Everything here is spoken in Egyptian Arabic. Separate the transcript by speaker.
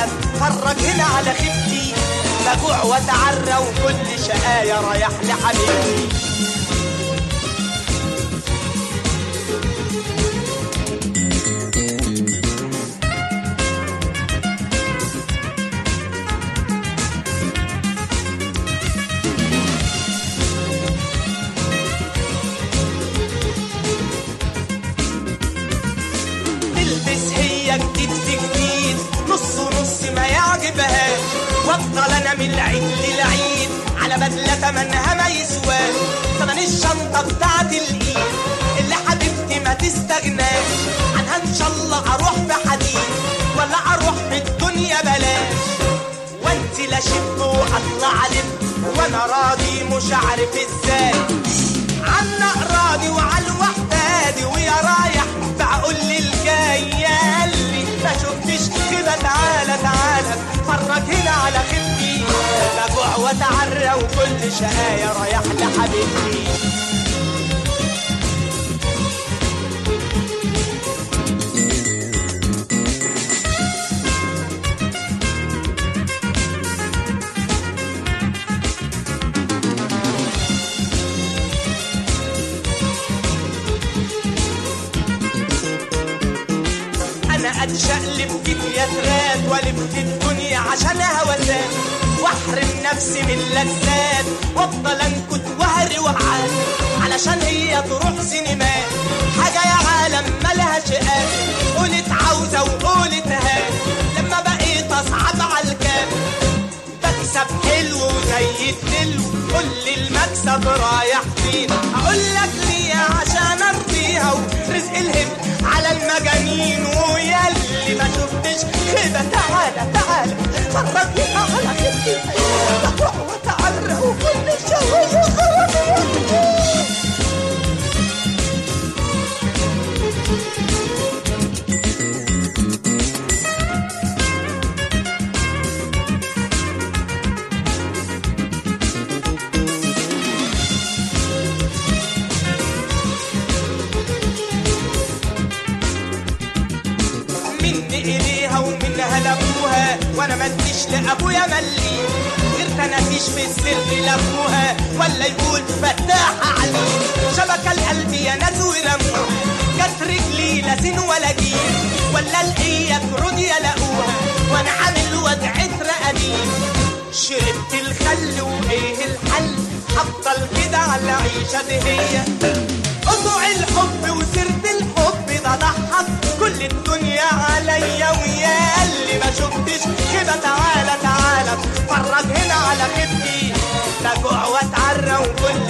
Speaker 1: تعالى اتفرج هنا على خيبتي بجوع واتعرى وكل شقايا رايح لحبيبتي تلبس هي جديد في جديد نص ونص ما يعجبهاش وافضل انا من العيد للعيد على بدلة تمنها ما يسواش تمن الشنطة بتاعت الايد اللي حبيبتي ما تستغناش عنها ان شاء الله اروح بحديد ولا اروح بالدنيا بلاش وانت لا شب واطلع لب وانا راضي مش عارف ازاي عنا راضي وعلى الوحدادي ويا رايح بقول للجاي ياللي ما شفتش كده تعالى تعالى اتفرج هنا على خدتي بجوع واتعرى وكل شقايا رايح لحبيبتي انا اتشقلب في تياترات والف في الدنيا عشان هوسات واحرم نفسي من لذات وافضل انكت وهري وعاد علشان هي تروح سينمات حاجه يا عالم مالهاش قال قولت عاوزه وقولت هات لما بقيت اصعب على الكاب بكسب حلو وزي الدلو قول لي المكسب رايح فين اقول لك ليه عشان ارضيها ورزق الهم على المجانين وياللي ما شفتش كده تعالى تعالى فرج لي على خدتي بروح واتعرى وكل شوية خرابي مني اليها ومنها لابوها وانا ما اديش لابويا ملي غير تناتيش في السر لابوها ولا يقول فتاحة عليه شبكة القلب يا ناس ورموها جت رجلي لا سين ولا جيل ولا الايه رود يلاقوها وانا عامل وضعة رقبين شربت الخل وايه الحل هفضل كده على عيشة دي هي قطع الحب وسيرة الحب ده ضحك كل الدنيا عليا ويا اللي ما شفتش كده تعالى تعالى اتفرج هنا على خدتي ده جوع واتعرى وكل